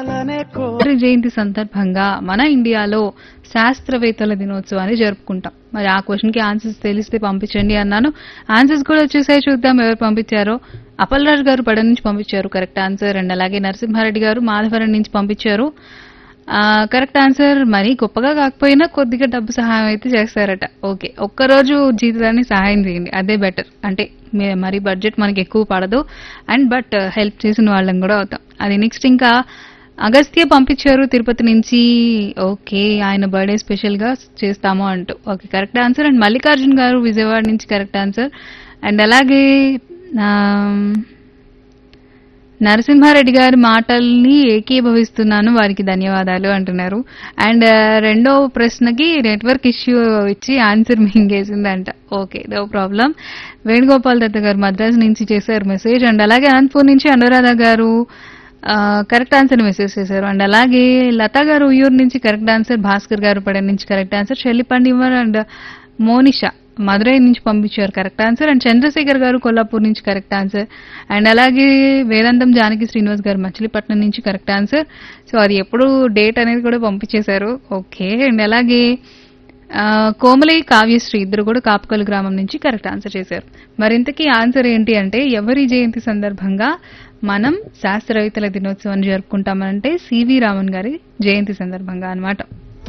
గాంధీ జయంతి సందర్భంగా మన ఇండియాలో శాస్త్రవేత్తల దినోత్సవాన్ని జరుపుకుంటాం మరి ఆ క్వశ్చన్ కి ఆన్సర్స్ తెలిస్తే పంపించండి అన్నాను ఆన్సర్స్ కూడా వచ్చేసాయి చూద్దాం ఎవరు పంపించారో అప్పలరాజు గారు పడ నుంచి పంపించారు కరెక్ట్ ఆన్సర్ అండ్ అలాగే నరసింహారెడ్డి గారు మాధవరం నుంచి పంపించారు కరెక్ట్ ఆన్సర్ మరి గొప్పగా కాకపోయినా కొద్దిగా డబ్బు సహాయం అయితే చేస్తారట ఓకే ఒక్కరోజు జీవితాన్ని సహాయం చేయండి అదే బెటర్ అంటే మీ- మరి బడ్జెట్ మనకి ఎక్కువ పడదు అండ్ బట్ హెల్ప్ చేసిన వాళ్ళం కూడా అవుతాం అది నెక్స్ట్ ఇంకా అగస్త్య పంపించారు తిరుపతి నుంచి ఓకే ఆయన బర్త్డే స్పెషల్ గా చేస్తాము అంటూ okay correct answer and Mallikarjun garu Vijayawada నుంచి కరెక్ట్ ఆన్సర్ అండ్ అలాగే ఆమ్, నరసింహారెడ్డి గారి మాటల్ని ఏకీభవిస్తున్నాను వారికి ధన్యవాదాలు అంటున్నారు అండ్ ఆ, రెండో ప్రశ్నకి నెట్వర్క్ ఇష్యూ ఇచ్చి ఆన్సర్ మింగేసిందంట okay no problem Venugopal Datta garu Madras నుంచి చేశారు మెసేజ్ అండ్ అలాగే అనంతపూర్ నుంచి Anuradha garu correct answer message చేశారు అండ్ అలాగే లతా గారు ఉయ్యూరు నుంచి కరెక్ట్ ఆన్సర్ భాస్కర్ గారు పడే నుంచి కరెక్ట్ ఆన్సర్ షెల్లిపండివర్ అండ్ మోనిషా మదురై నుంచి పంపించారు కరెక్ట్ ఆన్సర్ అండ్ చంద్రశేఖర్ గారు కొల్లాపూర్ నుంచి కరెక్ట్ ఆన్సర్ అండ్ అలాగే వేదాంతం జానకి శ్రీనివాస్ గారు మచిలీపట్నం నుంచి కరెక్ట్ ఆన్సర్ సో అది ఎప్పుడు డేట్ అనేది కూడా పంపించేశారు ఓకే అండ్ అలాగే ఆ, కోమలి కావ్యశ్రీ ఇద్దరు కూడా కాపుకల్ గ్రామం నుంచి కరెక్ట్ ఆన్సర్ చేశారు మరింతకీ ఆన్సర్ ఏంటి అంటే ఎవరి జయంతి సందర్భంగా మనం శాస్త్రవేత్తల దినోత్సవాన్ని జరుపుకుంటామంటే సివి రామన్ గారి జయంతి సందర్భంగా అన్నమాట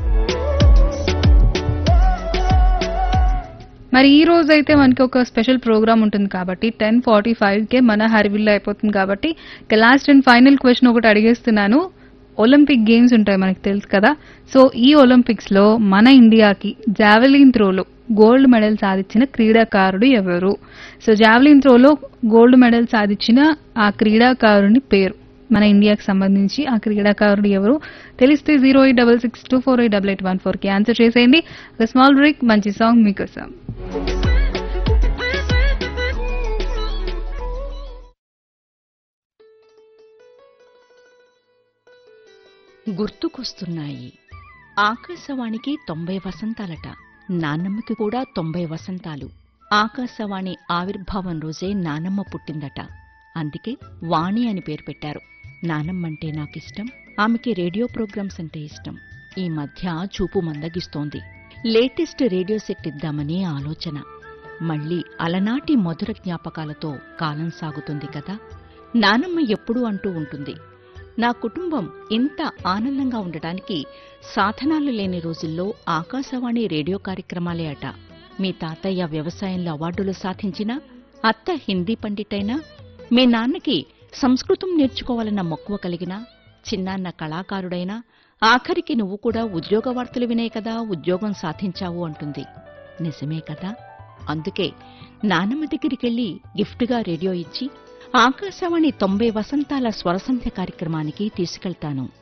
మరి ఈ రోజు అయితే మనకి ఒక స్పెషల్ ప్రోగ్రామ్ ఉంటుంది కాబట్టి టెన్ ఫార్టీ కే మన హరివిల్లు అయిపోతుంది కాబట్టి ఇక లాస్ట్ అండ్ ఫైనల్ క్వశ్చన్ ఒకటి అడిగేస్తున్నాను ఒలింపిక్ గేమ్స్ ఉంటాయి మనకి తెలుసు కదా సో ఈ ఒలింపిక్స్ లో మన ఇండియాకి జావెలిన్ త్రోలో గోల్డ్ మెడల్ సాధించిన క్రీడాకారుడు ఎవరు సో జావెలిన్ త్రోలో గోల్డ్ మెడల్ సాధించిన ఆ క్రీడాకారుని పేరు మన ఇండియాకి సంబంధించి ఆ క్రీడాకారుడు ఎవరు తెలిస్తే zero eight double six two four eight double eight one four కి ఆన్సర్ చేసేయండి ఒక స్మాల్ బ్రేక్ మంచి సాంగ్ మీకోసం గుర్తుకొస్తున్నాయి ఆకాశవాణికి తొంభై వసంతాలట నాన్నమ్మకి కూడా తొంభై వసంతాలు ఆకాశవాణి ఆవిర్భావం రోజే నానమ్మ పుట్టిందట అందుకే వాణి అని పేరు పెట్టారు నానమ్మంటే నాకిష్టం ఆమెకి రేడియో ప్రోగ్రామ్స్ అంటే ఇష్టం ఈ మధ్య చూపు మందగిస్తోంది లేటెస్ట్ రేడియో సెట్ ఇద్దామని ఆలోచన మళ్ళీ అలనాటి మధుర జ్ఞాపకాలతో కాలం సాగుతుంది కదా నానమ్మ ఎప్పుడూ అంటూ ఉంటుంది నా కుటుంబం ఇంత ఆనందంగా ఉండటానికి సాధనాలు లేని రోజుల్లో ఆకాశవాణి రేడియో కార్యక్రమాలే అట మీ తాతయ్య వ్యవసాయంలో అవార్డులు సాధించినా అత్త హిందీ పండితైనా మీ నాన్నకి సంస్కృతం నేర్చుకోవాలన్న మక్కువ కలిగినా చిన్నాన్న కళాకారుడైనా ఆఖరికి నువ్వు కూడా ఉద్యోగ వార్తలు వినే కదా ఉద్యోగం సాధించావు అంటుంది నిజమే కదా అందుకే నానమ్మ దగ్గరికెళ్ళి గిఫ్ట్గా రేడియో ఇచ్చి ఆకాశవాణి తొంభై వసంతాల స్వరసంధ్య కార్యక్రమానికి తీసుకెళ్తాను